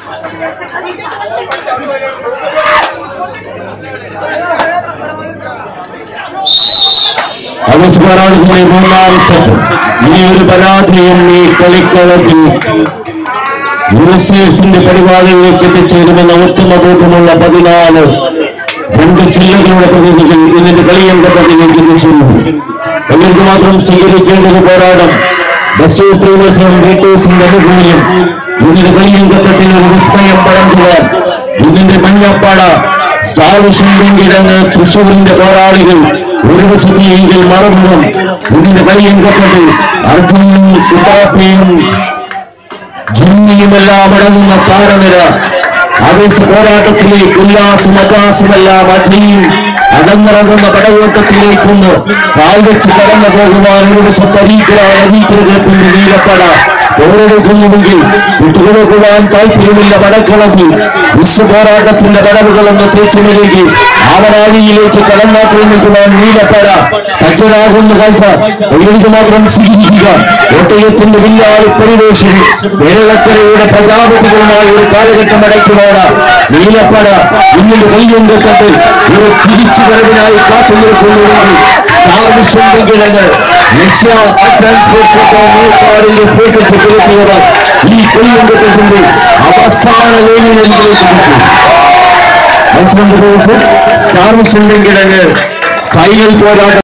അവസ്മരണത്തിന്റെ മൂന്നാം സെറ്റ് ഈ ഒരു പരാജയം ഈ കളിക്കളത്തിൽ യൂണിവേഴ്സിന്റെ പരിപാടികളിലേക്ക് എത്തിച്ചേരുമെന്ന ഉത്തമ ബോധമുള്ള പതിനാല് രണ്ട് ജില്ലകളുടെ പ്രതിനിധികൾ ഇതിന്റെ കളിയങ്കത്തിലേക്ക് എത്തിച്ചേരുന്നു അവർക്ക് മാത്രം സ്വീകരിക്കേണ്ട ഒരു പോരാട്ടം ബസ് ത്രീ മത്സരം റീറ്റേഴ്സിന്റെ അനുകൂല്യം ഇതിന്റെ കളിയങ്കത്തിൽ ഒരു വിസ്മയം പടർത്തുവാൻ ഇതിന്റെ മഞ്ഞപ്പാട സ്റ്റാർ വിഷയം കിടന്ന് തൃശൂരിന്റെ പോരാളികൾ ഒരു വശത്തെങ്കിൽ മറമുഖം ഇതിന്റെ കളിയങ്കത്തിൽ അർജുനും ഉപാപ്പിയും ജിമ്മിയുമെല്ലാം അടങ്ങുന്ന താരനിര ആവേശ പോരാട്ടത്തിലേക്ക് ഉല്ലാസം അജാസമെല്ലാം അജയും അടങ്ങിറങ്ങുന്ന പടയോട്ടത്തിലേക്കൊന്ന് കാൽവെച്ച് കടന്നു പോകുവാൻ ഒരു വശത്തരീക്കലാണ് നീക്കത്തിന്റെ നീലപ്പട പോരെടുക്കുന്നുവെങ്കിൽ വിട്ടുകൊടുക്കുവാൻ താല്പര്യമില്ല പടക്കളത്തിൽ വിശ്വ പോരാട്ടത്തിന്റെ പടവുകളെന്ന് തേച്ചുമിലേക്ക് ആവരാതിയിലേക്ക് കടന്നാക്രമിക്കുവാൻ നീലപ്പട സജ്ജരാകുന്ന കാഴ്ച ഒഴിവ് മാത്രം സ്വീകരിക്കുക കോട്ടയത്തിന്റെ വില്ലാളി പരിവേഷണം കേരളക്കരയുടെ പ്രജാപതികളുമായ ഒരു കാലഘട്ടം അടയ്ക്കുവാണ് നീലപ്പട ഇന്നിന്റെ കയ്യങ്കത്തട്ട് ഒരു തിരിച്ചു വരവിനായി കാത്തു നിൽക്കുന്നുവെങ്കിൽ സ്റ്റാർ വിഷന്റെ കിഴങ്ങ് ലക്ഷ്യ ട്രാൻസ്പോർട്ടിന്റെ ഫോട്ടോ ചെക്കിലെത്തിയത് ഈ കയ്യങ്കത്തിന്റെ അവസാന ലേനിലേക്ക് മത്സരം സ്റ്റാർ വിഷന്റെ കിഴങ്ങ് ഫൈനൽ പോരാട്ടം